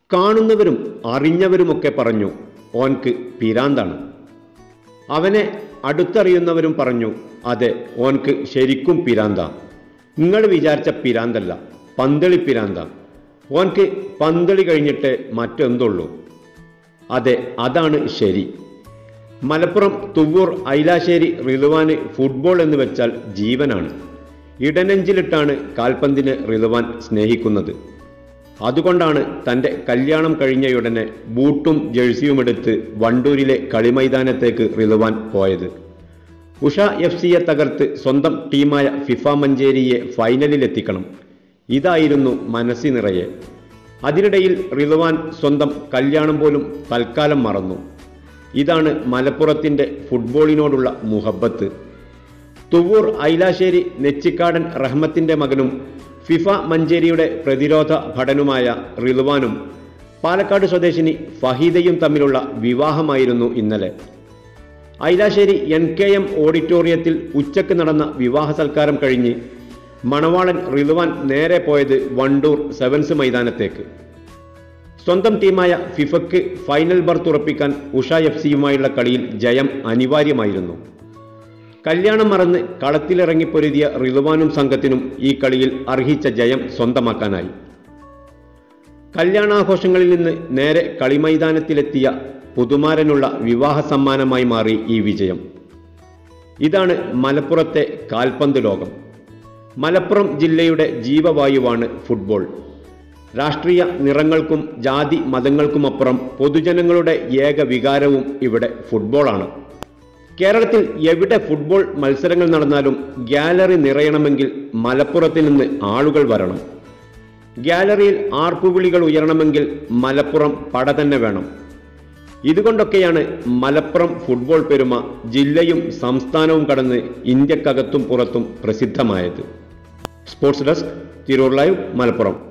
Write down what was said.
കാണുന്നവരും അറിഞ്ഞവരുമൊക്കെ പറഞ്ഞു ഓൻക്ക് പിരാന്താണ് അവനെ അടുത്തറിയുന്നവരും പറഞ്ഞു അതെ ഓൻക്ക് ശരിക്കും പിരാന്ത നിങ്ങൾ വിചാരിച്ച പിരാന്തല്ല പന്തളി പിരാന്ത ഓൻക്ക് പന്തളി കഴിഞ്ഞിട്ട് മറ്റെന്തുള്ളൂ അതെ അതാണ് ശരി മലപ്പുറം തുവ്വൂർ ഐലാശ്ശേരി റിലുവാന് ഫുട്ബോൾ എന്ന് വെച്ചാൽ ജീവനാണ് ഇടനെഞ്ചിലിട്ടാണ് കാൽപന്തിനെ റിലുവാൻ സ്നേഹിക്കുന്നത് അതുകൊണ്ടാണ് തൻ്റെ കല്യാണം കഴിഞ്ഞയുടനെ ബൂട്ടും ജേഴ്സിയുമെടുത്ത് വണ്ടൂരിലെ കളിമൈതാനത്തേക്ക് റിലുവാൻ പോയത് ഉഷ എഫ് സിയെ തകർത്ത് സ്വന്തം ടീമായ ഫിഫ മഞ്ചേരിയെ ഫൈനലിലെത്തിക്കണം ഇതായിരുന്നു മനസ്സി നിറയെ അതിനിടയിൽ റിലുവാൻ സ്വന്തം കല്യാണം പോലും തൽക്കാലം മറന്നു ഇതാണ് മലപ്പുറത്തിൻ്റെ ഫുട്ബോളിനോടുള്ള മുഹബത്ത് തുവൂർ ഐലാശ്ശേരി നെച്ചിക്കാടൻ റഹ്മത്തിൻ്റെ മകനും ഫിഫ മഞ്ചേരിയുടെ പ്രതിരോധ ഭടനുമായ റിൽവാനും പാലക്കാട് സ്വദേശിനി ഫഹീദയും തമ്മിലുള്ള വിവാഹമായിരുന്നു ഇന്നലെ ഐലാശ്ശേരി എൻ കെ എം ഓഡിറ്റോറിയത്തിൽ ഉച്ചയ്ക്ക് നടന്ന വിവാഹ സൽക്കാരം കഴിഞ്ഞ് മണവാളൻ റിൽവാൻ നേരെ പോയത് വണ്ടൂർ സെവൻസ് മൈതാനത്തേക്ക് സ്വന്തം ടീമായ ഫിഫയ്ക്ക് ഫൈനൽ ബർത്ത് ഉറപ്പിക്കാൻ ഉഷ എഫ് സിയുമായുള്ള കളിയിൽ ജയം അനിവാര്യമായിരുന്നു കല്യാണം മറന്ന് കളത്തിലിറങ്ങി പൊരുതിയ റിലുവാനും സംഘത്തിനും ഈ കളിയിൽ അർഹിച്ച ജയം സ്വന്തമാക്കാനായി കല്യാണാഘോഷങ്ങളിൽ നിന്ന് നേരെ കളിമൈതാനത്തിലെത്തിയ പുതുമാരനുള്ള വിവാഹ സമ്മാനമായി മാറി ഈ വിജയം ഇതാണ് മലപ്പുറത്തെ കാൽപന്ത് ലോകം മലപ്പുറം ജില്ലയുടെ ജീവവായുവാണ് ഫുട്ബോൾ രാഷ്ട്രീയ നിറങ്ങൾക്കും ജാതി മതങ്ങൾക്കുമപ്പുറം പൊതുജനങ്ങളുടെ ഏക വികാരവും ഇവിടെ ഫുട്ബോളാണ് കേരളത്തിൽ എവിടെ ഫുട്ബോൾ മത്സരങ്ങൾ നടന്നാലും ഗ്യാലറി നിറയണമെങ്കിൽ മലപ്പുറത്ത് നിന്ന് ആളുകൾ വരണം ഗ്യാലറിയിൽ ആർപ്പുവിളികൾ ഉയരണമെങ്കിൽ മലപ്പുറം പട തന്നെ വേണം ഇതുകൊണ്ടൊക്കെയാണ് മലപ്പുറം ഫുട്ബോൾ പെരുമ ജില്ലയും സംസ്ഥാനവും കടന്ന് ഇന്ത്യക്കകത്തും പുറത്തും പ്രസിദ്ധമായത് sports desk Tirur live Malappuram